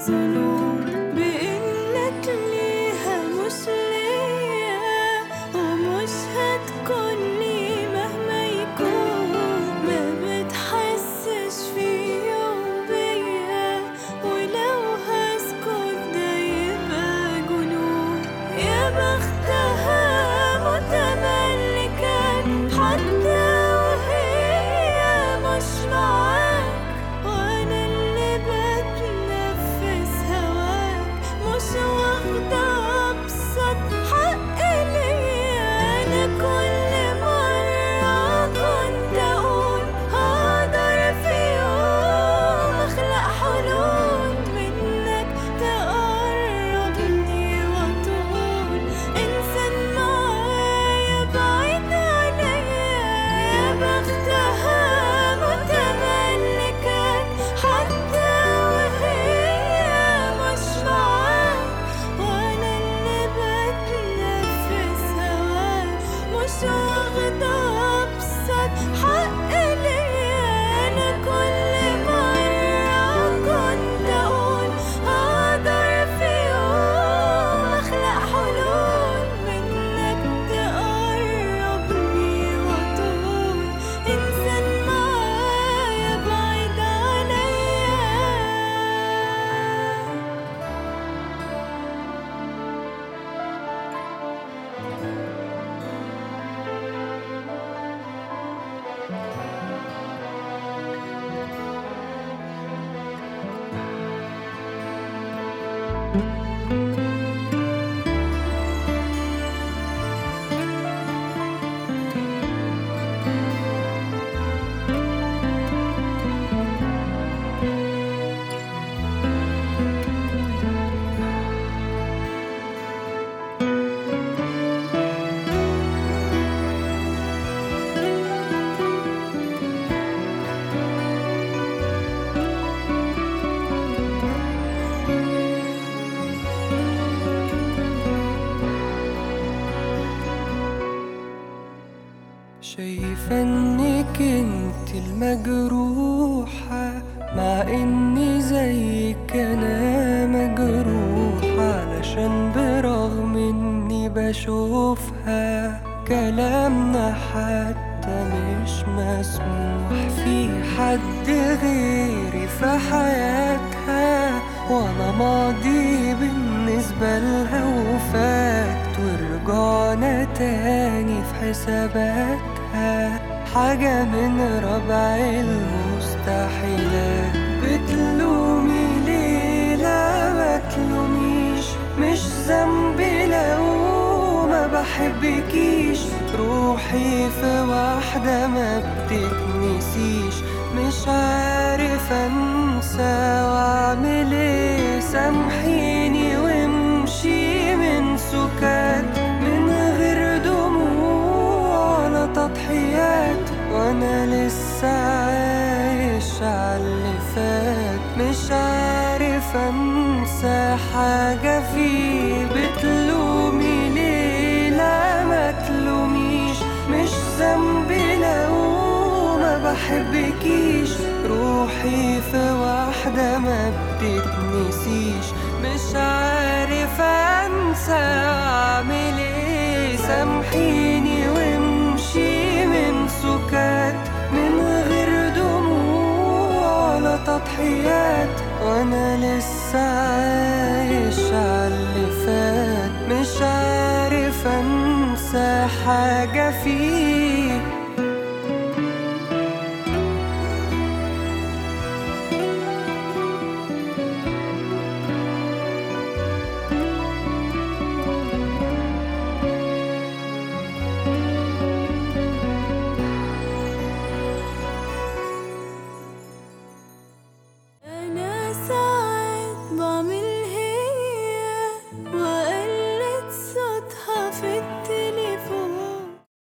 الظنون بإنك ليها مش ليا ومش هتكوني مهما يكون ما بتحسش في يوم بيا ولو هسكت ده يبقى جنون يا بختها متملكة حتى وهي مش معاك وانا اللي بتنفس هواك مش واخدة ابسط حق ليا انا كل مرة كنت اقول هقدر في يوم اخلق حلول منك تقربني وتقول انسان معايا بعيد عليا يا بختها متملكاك حتى وهي مش معاك وانا اللي بتنفس هواك مش واخدة ابسط حق ليا انا كل مرة كنت اقول هقدر في يوم اخلق حلول منك تقربني وتقول انسان معايا بعيد عليا شايفة انك انت المجروحة مع اني زيك انا مجروح علشان برغم اني بشوفها كلامنا حتى مش مسموح في حد غيري في حياتها وانا ماضي بالنسبة لها وفات ورجعنا تاني في حساباتها حاجة من ربع المستحيلات بتلومي ليه لا ما تلوميش مش ذنبي لو ما بحبكيش روحي في واحدة ما بتتنسيش مش عارف انسى واعمل ايه سامحيني وامشي من سكات من غير دموع ولا تضحيات وانا لسه عايش عاللي فات مش عارف انسى حاجة فيه بتلومي ليه لا ما تلوميش مش ذنبي لو ما بحبكيش روحي في واحدة ما بتتنسيش مش عارف انسى اعمل ايه سامحيني وامشي من سكات من غير دموع ولا تضحيات وانا لسه عايش عاللي فات مش عارف انسى حاجة فيه